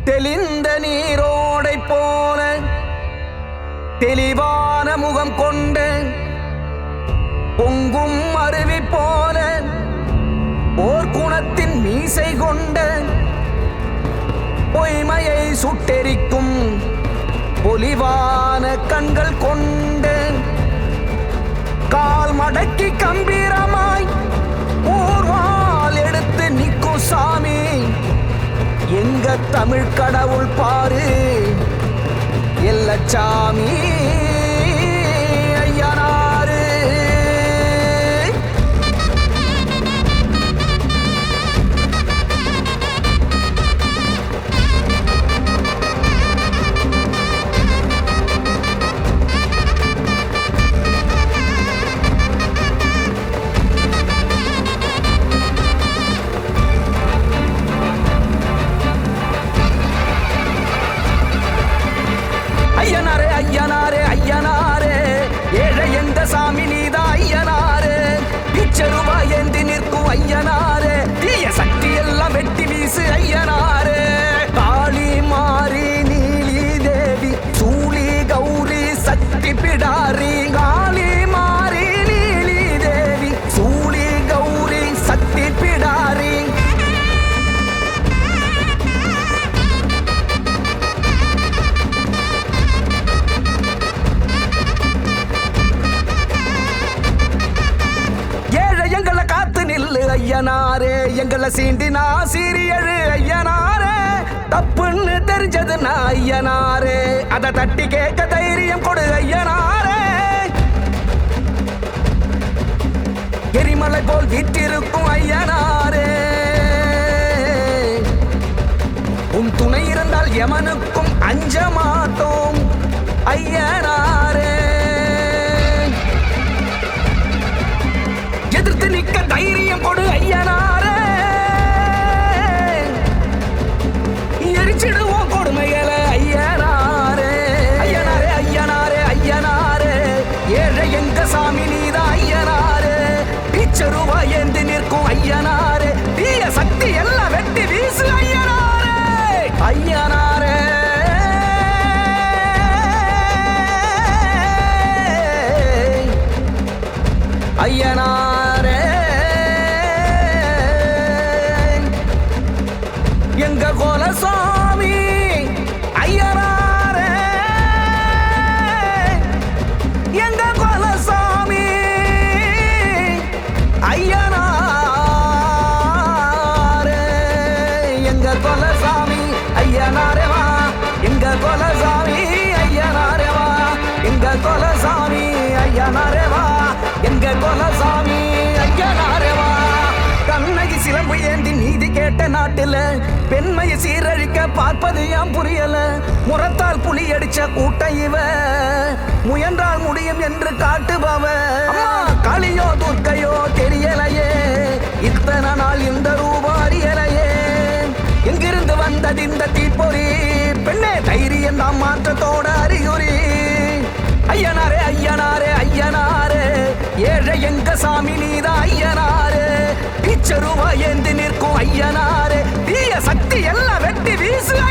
தெளிந்த நீரோடை போல தெளிவான முகம் கொண்ட பொங்கும் அருவி போல ஓர் குணத்தின் மீசை கொண்ட பொய்மையை சுட்டெரிக்கும் பொலிவான கண்கள் கொண்ட கால் மடக்கி கம்பீரமாய் ஊர்வால் எடுத்து நிற்கும் சாமி எங்க தமிழ் கடவுள் பாரு எல்லச்சாமி ஐயனாரு ஐயனாரே ஐயனாரே ஐயனாரே ஏழை எந்த சாமி நீதா ஐயனாரே பிச்சருவா ஏந்தி நிற்கும் ஐயனாரே தீய சக்தி எல்லாம் வெட்டி வீசு ஐயனாரே காளி மாறி நீலி தேவி சூளி கௌரி சக்தி பிடாரி காளி மாறி நீலி தேவி சூளி கௌரி சக்தி பிடாரி ஏழை எங்களை காத்து நில்லு ஐயனாரே எங்களை சீண்டினா சீரியழு ஐயனாரே தப்புன்னு தெரிஞ்சதுன்னா ஐயனாரே அதை தட்டி கேட்க தைரியம் கொடு ஐயனாரே எரிமலை போல் வீட்டிருக்கும் ஐயனாரே உன் துணை இருந்தால் எமனுக்கும் அஞ்ச மாட்டோம் ஐயனாரே எதிர்த்து நிக்க தைரியம் கொடு ஐயனாரே எரிச்சிடுவோம் கொடுமைகளை ஐயனாரே ஐயனாரே ஐயனாரே ஐயனாரே ஏழை எங்க சாமி நீதா ஐயனாரே பிச்சருவா ஏந்தி நிற்கும் ஐயனாரே தீய சக்தி எல்லாம் வெட்டி வீசு ஐயனாரே ஐயனாரே ஐயனாரே எங்க கோலசாமி ஐயனாரே எங்க கோலசாமி ஐயனாரே எங்க கோலசாமி ஐயனாரே வா எங்க கோலசாமி ஐயனாரே வா எங்க கோலசாமி ஐயனாரே வா எங்க கோலசாமி ஐயனாரே வா கண்ணகி சிலம்பு ஏந்தி நீதி கேட்ட நாட்டுல பெண்மையை சீரழிக்க பார்ப்பது ஏன் புரியல முறத்தால் புலி அடிச்ச கூட்டம் இவ முயன்றால் முடியும் என்று காட்டுபவ அம்மா, காளியோ துர்க்கையோ தெரியலையே இத்தனை நாள் இந்த ரூபா அறியலையே எங்கிருந்து வந்தது இந்த தீப்பொறி பெண்ணே தைரியம் நாம் மாற்றத்தோட அறிகுறி ஐயனாரே ஐயனாரே ஐயனாரே ஏழை எங்க சாமி நீதா ஐயனாரே பிச்சருவா ஏந்தி நிற்கும் ஐயனாரே தீய சக்தி எல்லாம் வெட்டி வீசு